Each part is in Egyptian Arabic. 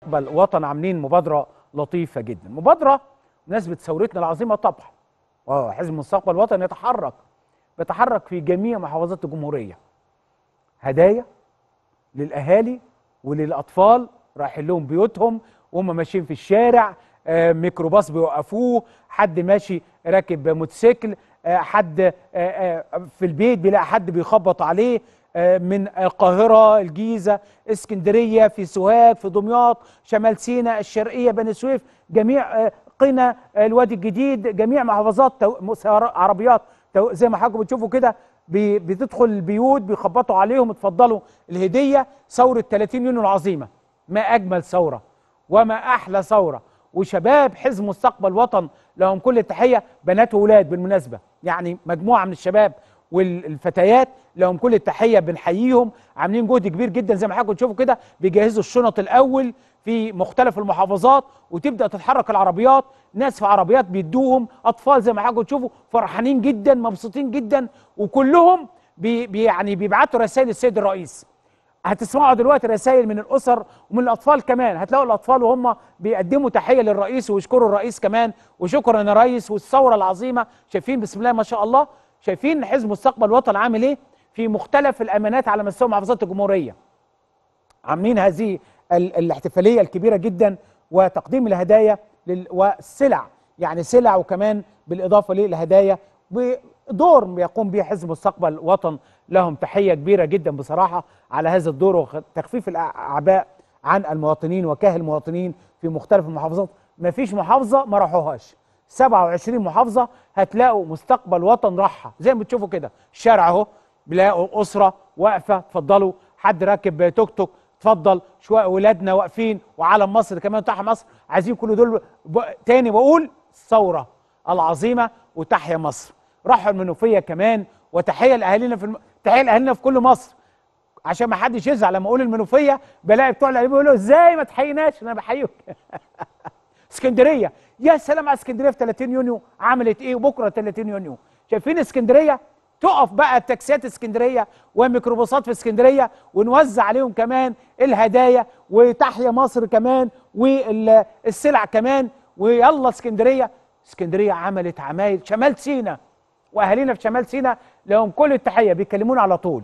مستقبل وطن عاملين مبادره لطيفه جدا مبادره بمناسبه ثورتنا العظيمه طبعا اه حزب مستقبل وطن يتحرك بيتحرك في جميع محافظات الجمهوريه هدايا للاهالي وللاطفال رايحين لهم بيوتهم وهم ماشيين في الشارع آه، ميكروباص بيوقفوه حد ماشي راكب موتوسيكل آه، حد آه، آه، في البيت بيلاقي حد بيخبط عليه آه، من القاهرة الجيزة اسكندرية في سوهاج في دمياط شمال سيناء الشرقية بني سويف جميع آه، قنا آه، الوادي الجديد جميع محافظات تو- مسار- عربيات تو- زي ما حضراتكم بتشوفوا كده بي- بتدخل البيوت بيخبطوا عليهم اتفضلوا الهدية ثورة 30 يونيو العظيمة ما أجمل ثورة وما أحلى ثورة وشباب حزب مستقبل وطن لهم كل التحية بنات وولاد بالمناسبة يعني مجموعة من الشباب والفتيات لهم كل التحية بنحييهم عاملين جهد كبير جدا زي ما حضراتكم تشوفوا كده بيجهزوا الشنط الأول في مختلف المحافظات وتبدأ تتحرك العربيات ناس في عربيات بيدوهم أطفال زي ما حضراتكم تشوفوا فرحانين جدا مبسوطين جدا وكلهم بي بي يعني بيبعتوا رسائل للسيد الرئيس هتسمعوا دلوقتي رسائل من الاسر ومن الاطفال كمان هتلاقوا الاطفال وهم بيقدموا تحيه للرئيس ويشكروا الرئيس كمان وشكرا يا ريس والثوره العظيمه شايفين بسم الله ما شاء الله شايفين حزب مستقبل وطن عامل ايه في مختلف الامانات على مستوى محافظات الجمهوريه عاملين هذه ال- الاحتفاليه الكبيره جدا وتقديم الهدايا لل... والسلع يعني سلع وكمان بالاضافه للهدايا بدور بيقوم به حزب مستقبل وطن لهم تحيه كبيره جدا بصراحه على هذا الدور وتخفيف الاعباء عن المواطنين وكاهل المواطنين في مختلف المحافظات ما فيش محافظه ما راحوهاش 27 محافظه هتلاقوا مستقبل وطن راحه زي ما بتشوفوا كده الشارع اهو بيلاقوا اسره واقفه اتفضلوا حد راكب توك توك اتفضل شويه ولادنا واقفين وعلم مصر كمان تحيا مصر عايزين كل دول ب... تاني بقول الثوره العظيمه وتحيا مصر راحوا المنوفيه كمان وتحيه لاهالينا في الم... تحيه لاهالينا في كل مصر عشان ما حدش يزعل لما اقول المنوفيه بلاقي بتوع الاهالي بيقولوا ازاي ما تحييناش انا بحييك اسكندريه يا سلام على اسكندريه في 30 يونيو عملت ايه وبكره 30 يونيو شايفين اسكندريه تقف بقى تاكسيات اسكندريه وميكروباصات في اسكندريه ونوزع عليهم كمان الهدايا وتحيا مصر كمان والسلع كمان ويلا اسكندريه اسكندريه عملت عمايل شمال سينا واهالينا في شمال سينا لهم كل التحيه بيكلمونا على طول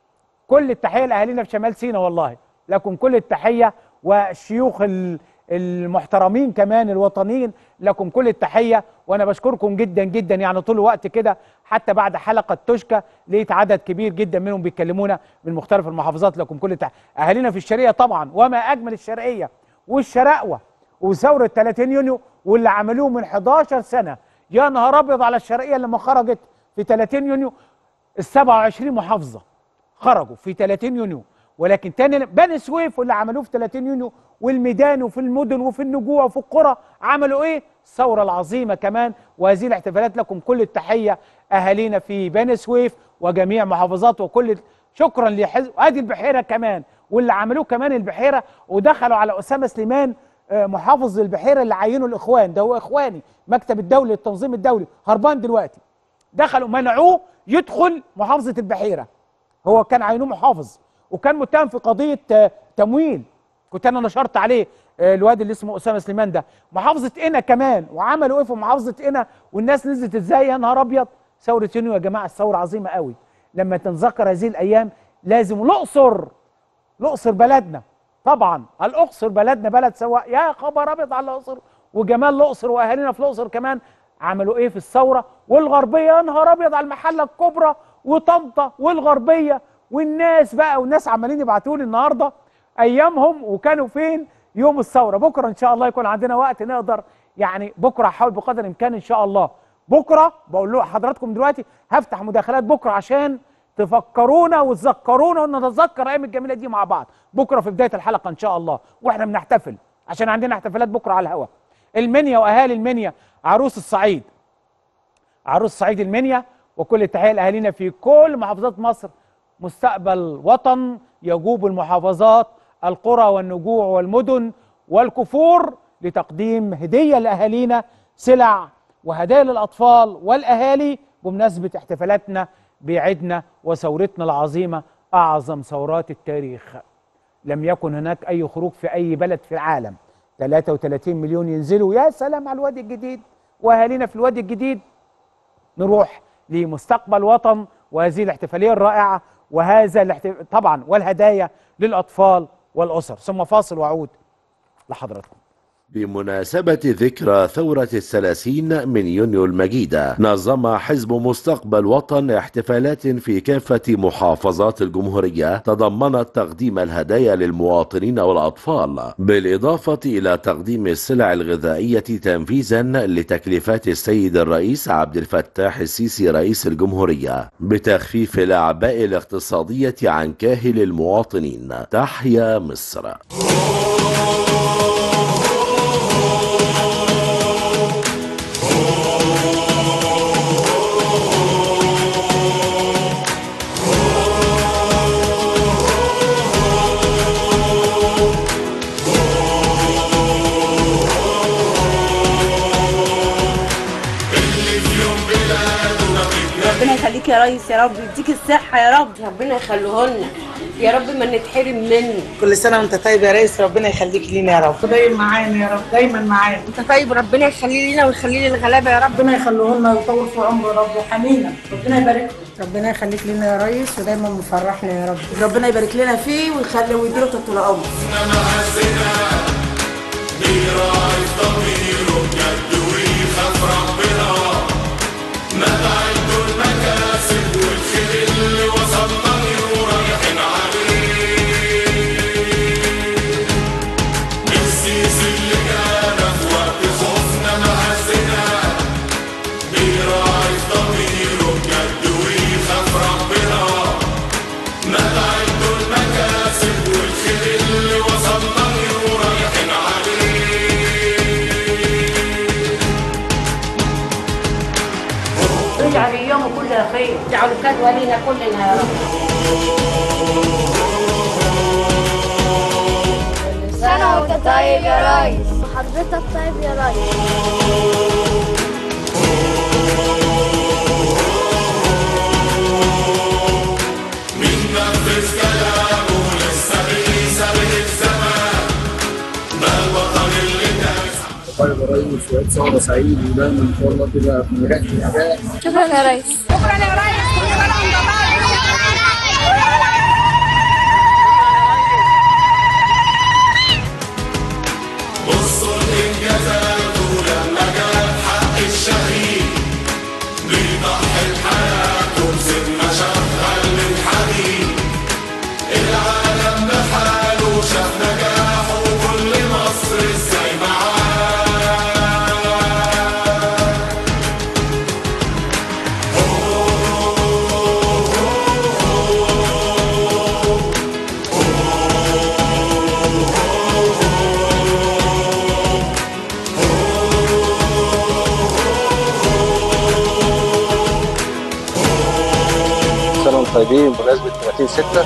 كل التحيه لاهالينا في شمال سينا والله لكم كل التحيه والشيوخ ال- المحترمين كمان الوطنيين لكم كل التحيه وانا بشكركم جدا جدا يعني طول الوقت كده حتى بعد حلقه تشكى لقيت عدد كبير جدا منهم بيكلمونا من مختلف المحافظات لكم كل التحيه اهالينا في الشرقيه طبعا وما اجمل الشرقيه والشراقوه وثوره 30 يونيو واللي عملوه من 11 سنه يا نهار ابيض على الشرقيه لما خرجت في 30 يونيو ال 27 محافظه خرجوا في 30 يونيو ولكن تاني بني سويف واللي عملوه في 30 يونيو والميدان وفي المدن وفي النجوع وفي القرى عملوا ايه؟ الثوره العظيمه كمان وهذه الاحتفالات لكم كل التحيه اهالينا في بني سويف وجميع محافظات وكل شكرا لحزب ادي البحيره كمان واللي عملوه كمان البحيره ودخلوا على اسامه سليمان آه، محافظ البحيره اللي عينه الاخوان ده هو اخواني مكتب الدولي للتنظيم الدولي هربان دلوقتي دخلوا منعوه يدخل محافظه البحيره هو كان عينوه محافظ وكان متهم في قضيه آه، تمويل كنت انا نشرت عليه آه، الواد اللي اسمه اسامه سليمان ده محافظه قنا كمان وعملوا ايه في محافظه قنا والناس نزلت ازاي يا نهار ابيض ثوره يونيو يا جماعه الثوره عظيمه قوي لما تنذكر هذه الايام لازم الاقصر الاقصر بلدنا طبعا الاقصر بلدنا بلد سواء يا خبر ابيض على الاقصر وجمال الاقصر واهالينا في الاقصر كمان عملوا ايه في الثوره والغربيه يا نهار ابيض على المحله الكبرى وطنطا والغربيه والناس بقى والناس عمالين يبعتوا لي النهارده ايامهم وكانوا فين يوم الثوره بكره ان شاء الله يكون عندنا وقت نقدر يعني بكره هحاول بقدر الامكان ان شاء الله بكره بقول له حضراتكم دلوقتي هفتح مداخلات بكره عشان تفكرونا وتذكرونا ونتذكر الايام الجميله دي مع بعض بكره في بدايه الحلقه ان شاء الله واحنا بنحتفل عشان عندنا احتفالات بكره على الهواء المنيا واهالي المنيا عروس الصعيد عروس صعيد المنيا وكل التحيه لاهالينا في كل محافظات مصر مستقبل وطن يجوب المحافظات القرى والنجوع والمدن والكفور لتقديم هديه لاهالينا سلع وهدايا للاطفال والاهالي بمناسبه احتفالاتنا بعيدنا وثورتنا العظيمه اعظم ثورات التاريخ لم يكن هناك اي خروج في اي بلد في العالم 33 مليون ينزلوا يا سلام على الوادي الجديد واهالينا في الوادي الجديد نروح لمستقبل وطن وهذه الاحتفاليه الرائعه وهذا الاحتف... طبعا والهدايا للاطفال والاسر ثم فاصل واعود لحضراتكم بمناسبة ذكرى ثورة الثلاثين من يونيو المجيدة نظم حزب مستقبل وطن احتفالات في كافة محافظات الجمهورية تضمنت تقديم الهدايا للمواطنين والأطفال بالإضافة إلى تقديم السلع الغذائية تنفيذا لتكليفات السيد الرئيس عبد الفتاح السيسي رئيس الجمهورية بتخفيف الأعباء الاقتصادية عن كاهل المواطنين تحيا مصر ربنا يخليك يا ريس يا رب يديك الصحة يا رب ربنا يخليه لنا يا رب ما نتحرم منه كل سنه وانت طيب يا ريس ربنا يخليك لينا يا رب دايما معانا يا رب دايما معانا انت طيب ربنا يخليه لنا ويخليه للغلابة يا رب ربنا يخليه لنا ويطول في عمره يا رب وحنينا ربنا يبارك له ربنا يخليك لنا يا ريس ودايما مفرحنا يا رب ربنا يبارك لنا فيه ويخلي ويديله طول العمر اجعل اليوم كله خير اجعل كدوة لينا كلنا يا رب سنة وانت طيب يا ريس وحضرتك طيب يا ريس طيب يا ريس وعيد ثورة سعيد ودايما ان شاء الله كده في نجاح في الحياة شكرا يا ريس سنة وانتم طيبين بمناسبة 30 6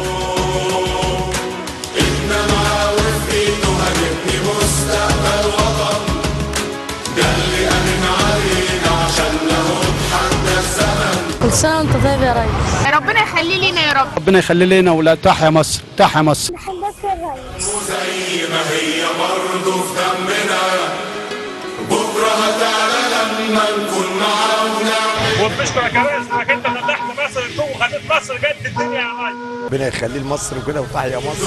كل سنة وانت طيب يا ريس ربنا يخليه لنا يا رب ربنا يخلي لنا ولا تحيا مصر تحيا مصر بحبك يا ريس وبنشكرك يا ريس انك انت فتحت مصر الجو وخليت مصر جد الدنيا يا ريس ربنا يخلي لمصر وكده وتحيا مصر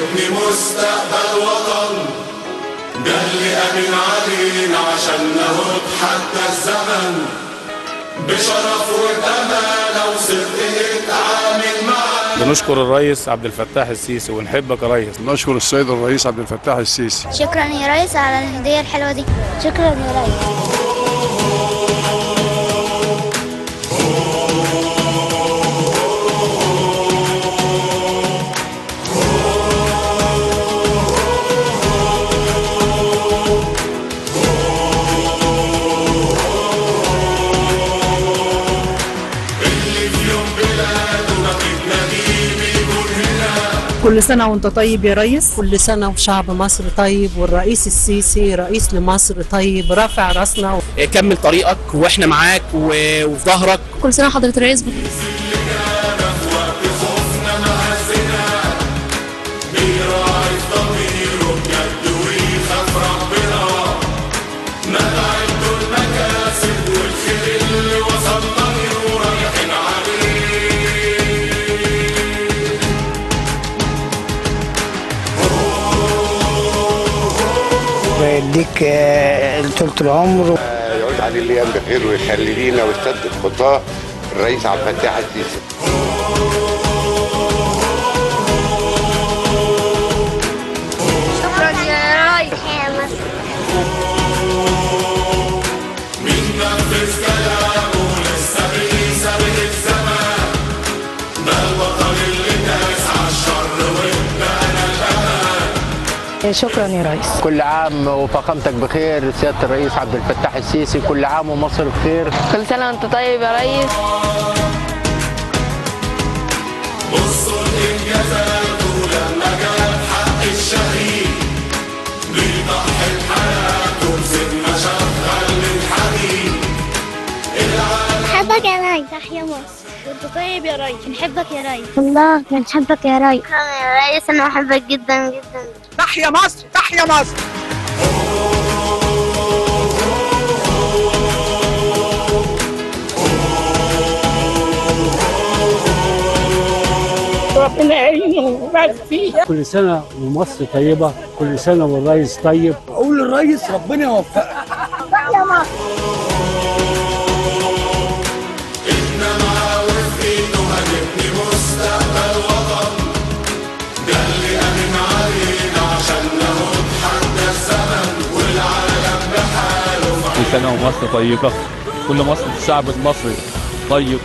بنشكر الرئيس عبد الفتاح السيسي ونحبك يا ريس نشكر السيد الرئيس عبد الفتاح السيسي شكرا يا ريس على الهدية الحلوة دي شكرا يا ريس كل سنة وانت طيب يا ريس كل سنة وشعب مصر طيب والرئيس السيسي رئيس لمصر طيب رافع راسنا كمل طريقك واحنا معاك و- وفي ظهرك كل سنة حضرة الرئيس بيراعي ويديك آه، طولة العمر يعود عليه الايام بخير ويخلي لينا ويسدد خطاه الرئيس عبد الفتاح السيسي شكرا يا ريس يا مصر شكرا يا ريس كل عام وفخامتك بخير سيادة الرئيس عبد الفتاح السيسي كل عام ومصر بخير كل سنة وانت طيب يا ريس بصوا الانجازات ولما جاب حق الشهيد بيضحي بحياته بسن شغال من حديد نحبك يا ريس تحيا مصر وانت طيب يا ريس نحبك يا ريس والله بنحبك يا ريس يا ريس انا بحبك جدا جدا تحيا مصر تحيا مصر ربنا يعينه ويبارك فيه كل سنة ومصر طيبة كل سنة والرئيس طيب أقول للريس ربنا يوفقك تحيا مصر انما وفي ايده هنبني مستقبل وطن ده اللي امن علينا عشان ناخد حد الزمن والعالم بحاله كل سنة ومصر طيبة كل مصر الشعب المصري طيب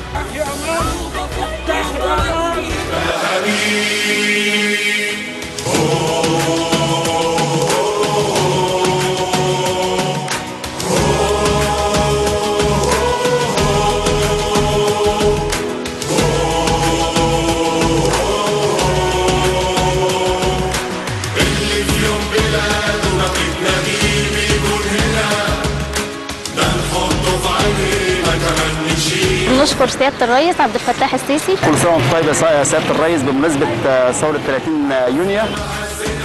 اللي في يوم بلاده نقيب نجيب يكون هنا ده نحطه في عينينا كمان نشيل نشكر سيادة الرئيس عبد الفتاح السيسي كل سنة وانت طيب يا سيادة الرئيس بمناسبة ثورة 30 يونيو